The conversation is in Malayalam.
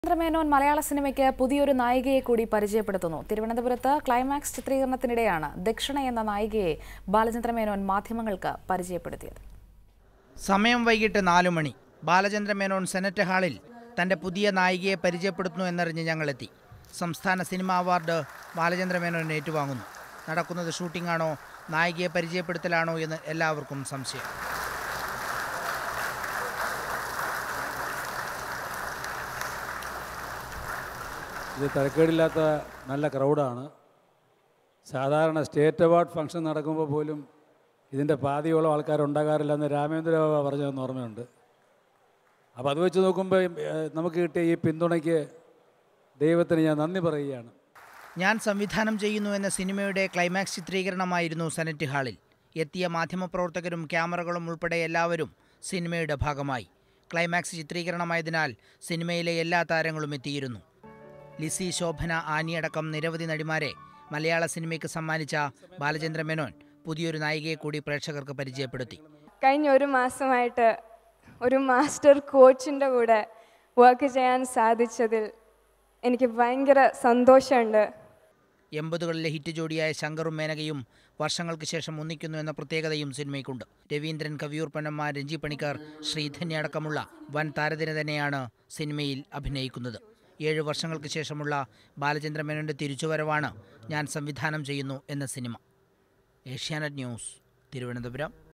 ചന്ദ്രമേനോൻ മലയാള സിനിമയ്ക്ക് പുതിയൊരു നായികയെ കൂടി പരിചയപ്പെടുത്തുന്നു തിരുവനന്തപുരത്ത് ക്ലൈമാക്സ് ചിത്രീകരണത്തിനിടെയാണ് ദക്ഷിണ എന്ന നായികയെ ബാലചന്ദ്രമേനോൻ മാധ്യമങ്ങൾക്ക് പരിചയപ്പെടുത്തിയത് സമയം വൈകിട്ട് നാലു മണി ബാലചന്ദ്ര മേനോൻ സെനറ്റ് ഹാളിൽ തന്റെ പുതിയ നായികയെ പരിചയപ്പെടുത്തുന്നു എന്നറിഞ്ഞ് ഞങ്ങളെത്തി സംസ്ഥാന സിനിമാ അവാർഡ് ബാലചന്ദ്ര മേനോൻ ഏറ്റുവാങ്ങുന്നു നടക്കുന്നത് ഷൂട്ടിംഗ് ആണോ നായികയെ പരിചയപ്പെടുത്തലാണോ എന്ന് എല്ലാവർക്കും സംശയം ഇത് തരക്കേടില്ലാത്ത നല്ല ക്രൗഡാണ് സാധാരണ സ്റ്റേറ്റ് അവാർഡ് ഫംഗ്ഷൻ നടക്കുമ്പോൾ പോലും ഇതിൻ്റെ പാതിയോളം ആൾക്കാരുണ്ടാകാറില്ല എന്ന് രാമേന്ദ്ര ബാബ പറഞ്ഞതെന്ന് ഓർമ്മയുണ്ട് അപ്പോൾ അത് വെച്ച് നോക്കുമ്പോൾ ഏഹ്, നമുക്ക് കിട്ടിയ ഈ പിന്തുണയ്ക്ക് ദൈവത്തിന് ഞാൻ നന്ദി പറയുകയാണ് ഞാൻ സംവിധാനം ചെയ്യുന്നു എന്ന സിനിമയുടെ ക്ലൈമാക്സ് ചിത്രീകരണമായിരുന്നു സെനറ്റ് ഹാളിൽ എത്തിയ മാധ്യമപ്രവർത്തകരും ക്യാമറകളും ഉൾപ്പെടെ എല്ലാവരും സിനിമയുടെ ഭാഗമായി ക്ലൈമാക്സ് ചിത്രീകരണമായതിനാൽ സിനിമയിലെ എല്ലാ താരങ്ങളും എത്തിയിരുന്നു ലിസി ശോഭന ആനിയടക്കം നിരവധി നടിമാരെ മലയാള സിനിമയ്ക്ക് സമ്മാനിച്ച ബാലചന്ദ്ര മേനോൻ പുതിയൊരു നായികയെ കൂടി പ്രേക്ഷകർക്ക് പരിചയപ്പെടുത്തി കഴിഞ്ഞ ഒരു മാസമായിട്ട് ഒരു മാസ്റ്റർ കോച്ചിൻ്റെ കൂടെ വർക്ക് ചെയ്യാൻ സാധിച്ചതിൽ എനിക്ക് ഭയങ്കര സന്തോഷമുണ്ട് എൺപതുകളിലെ ഹിറ്റ് ജോഡിയായ ശങ്കറും മേനകയും വർഷങ്ങൾക്ക് ശേഷം ഒന്നിക്കുന്നു എന്ന പ്രത്യേകതയും സിനിമയ്ക്കുണ്ട് രവീന്ദ്രൻ കവിയൂർ പൊന്നമ്മ രഞ്ജി പണിക്കർ ശ്രീധന്യ അടക്കമുള്ള വൻ താരതിന് തന്നെയാണ് സിനിമയിൽ അഭിനയിക്കുന്നത് ഏഴ് വർഷങ്ങൾക്ക് ശേഷമുള്ള ബാലചന്ദ്ര മേനോന്റെ തിരിച്ചുവരവാണ് ഞാൻ സംവിധാനം ചെയ്യുന്നു എന്ന സിനിമ ഏഷ്യാനെറ്റ് ന്യൂസ് തിരുവനന്തപുരം